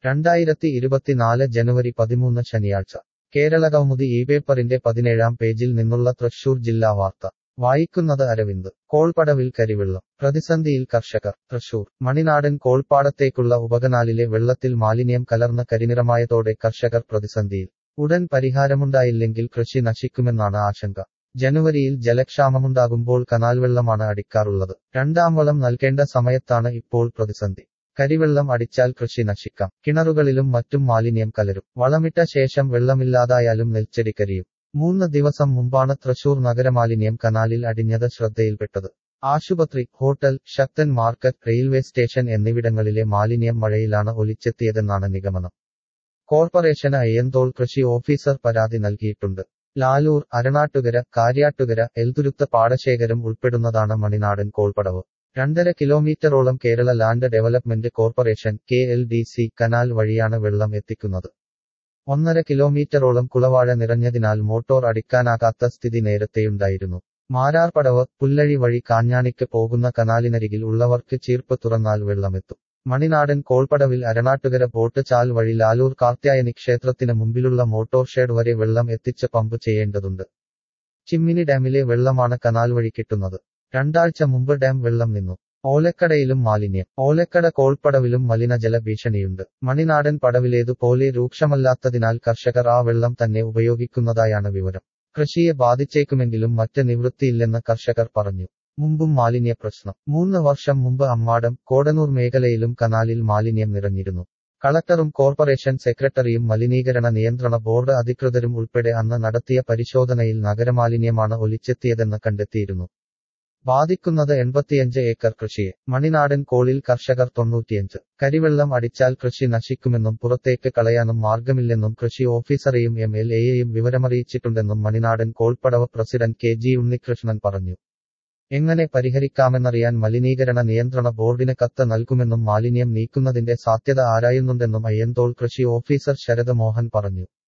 രണ്ടായിരത്തി ഇരുപത്തിനാല് ജനുവരി പതിമൂന്ന് ശനിയാഴ്ച കേരളകൗമുദി ഈ പേപ്പറിന്റെ പതിനേഴാം പേജിൽ നിന്നുള്ള തൃശൂർ ജില്ലാ വാർത്ത വായിക്കുന്നത് അരവിന്ദ് കോൾപടവിൽ കരിവെള്ളം പ്രതിസന്ധിയിൽ കർഷകർ തൃശൂർ മണിനാടൻ കോൾപ്പാടത്തേക്കുള്ള ഉപകനാലിലെ വെള്ളത്തിൽ മാലിന്യം കലർന്ന കരിനിറമായതോടെ കർഷകർ പ്രതിസന്ധിയിൽ ഉടൻ പരിഹാരമുണ്ടായില്ലെങ്കിൽ കൃഷി നശിക്കുമെന്നാണ് ആശങ്ക ജനുവരിയിൽ ജലക്ഷാമമുണ്ടാകുമ്പോൾ കനാൽ വെള്ളമാണ് അടിക്കാറുള്ളത് രണ്ടാം വളം നൽകേണ്ട സമയത്താണ് ഇപ്പോൾ പ്രതിസന്ധി കരിവെള്ളം അടിച്ചാൽ കൃഷി നശിക്കാം കിണറുകളിലും മറ്റും മാലിന്യം കലരും വളമിട്ട ശേഷം വെള്ളമില്ലാതായാലും നെൽച്ചെടി കരിയും മൂന്ന് ദിവസം മുമ്പാണ് തൃശൂർ നഗരമാലിന്യം കനാലിൽ അടിഞ്ഞത് ശ്രദ്ധയിൽപ്പെട്ടത് ആശുപത്രി hotel Sakthan market railway station എന്നിവിടങ്ങളിലെ മാലിന്യം മഴയിലാണ് ഒലിച്ചെത്തിയതെന്നാണ് നിഗമനം കോർപ്പറേഷന് അയ്യന്തോൾ കൃഷി ഓഫീസർ പരാതി നൽകിയിട്ടുണ്ട് ലാലൂർ അരണാട്ടുകര കാര്യാട്ടുകര എൽതുരുത്ത പാടശേഖരം ഉൾപ്പെടുന്നതാണ് മണിനാടൻ കോൾപടവ് രണ്ടര കിലോമീറ്ററോളം Kerala land development corporation K L D C canal വഴിയാണ് വെള്ളം എത്തിക്കുന്നത് ഒന്നര കിലോമീറ്ററോളം കുളവാഴ നിറഞ്ഞതിനാൽ മോട്ടോർ അടിക്കാനാകാത്ത സ്ഥിതി നേരത്തെയുണ്ടായിരുന്നു മാരാർപടവ് പുല്ലഴി വഴി കാഞ്ഞാണിക്ക് പോകുന്ന കനാലിനരികിൽ ഉള്ളവർക്ക് ചീർപ്പ് തുറന്നാൽ വെള്ളമെത്തും മണിനാടൻ കോൾപടവിൽ അരണാട്ടുകര ബോട്ട് ചാൽ വഴി ലാലൂർ കാർത്യായനി ക്ഷേത്രത്തിന് മുമ്പിലുള്ള മോട്ടോർ ഷെഡ് വരെ വെള്ളം എത്തിച്ച് പമ്പ് ചെയ്യേണ്ടതുണ്ട് ചിമ്മിനി ഡാമിലെ വെള്ളമാണ് കനാൽ വഴി കിട്ടുന്നത് രണ്ടാഴ്ച മുമ്പ് ഡാം വെള്ളം നിന്നു ഓലക്കടയിലും മാലിന്യം ഓലക്കട കോൾപ്പടവിലും മലിനജല ഭീഷണിയുണ്ട് മണിനാടൻ പടവിലേതുപോലെ രൂക്ഷമല്ലാത്തതിനാൽ കർഷകർ ആ വെള്ളം തന്നെ ഉപയോഗിക്കുന്നതായാണ് വിവരം കൃഷിയെ ബാധിച്ചേക്കുമെങ്കിലും മറ്റ് നിവൃത്തിയില്ലെന്ന് കർഷകർ പറഞ്ഞു മുമ്പും മാലിന്യ പ്രശ്നം മൂന്ന് വർഷം മുമ്പ് അമ്മാടം കോടനൂർ മേഖലയിലും കനാലിൽ മാലിന്യം നിറഞ്ഞിരുന്നു കളക്ടറും കോർപ്പറേഷൻ സെക്രട്ടറിയും മലിനീകരണ നിയന്ത്രണ ബോർഡ് അധികൃതരും ഉൾപ്പെടെ അന്ന് നടത്തിയ പരിശോധനയിൽ നഗരമാലിന്യമാണ് ഒലിച്ചെത്തിയതെന്ന് കണ്ടെത്തിയിരുന്നു ബാധിക്കുന്നത് എൺപത്തിയഞ്ച് ഏക്കർ കൃഷിയെ മണിനാടൻ കോളിൽ കർഷകർ തൊണ്ണൂറ്റിയഞ്ച് കരിവെള്ളം അടിച്ചാൽ കൃഷി നശിക്കുമെന്നും പുറത്തേക്ക് കളയാനും മാർഗമില്ലെന്നും കൃഷി ഓഫീസറെയും എം എൽ എയെയും വിവരമറിയിച്ചിട്ടുണ്ടെന്നും മണിനാടൻ കോൾപ്പടവ് പ്രസിഡന്റ് കെ ജി ഉണ്ണികൃഷ്ണൻ പറഞ്ഞു എങ്ങനെ പരിഹരിക്കാമെന്നറിയാൻ മലിനീകരണ നിയന്ത്രണ ബോർഡിന് കത്ത് നൽകുമെന്നും മാലിന്യം നീക്കുന്നതിന്റെ സാധ്യത ആരായുന്നുണ്ടെന്നും അയ്യന്തോൾ കൃഷി ഓഫീസർ ശരത് മോഹൻ പറഞ്ഞു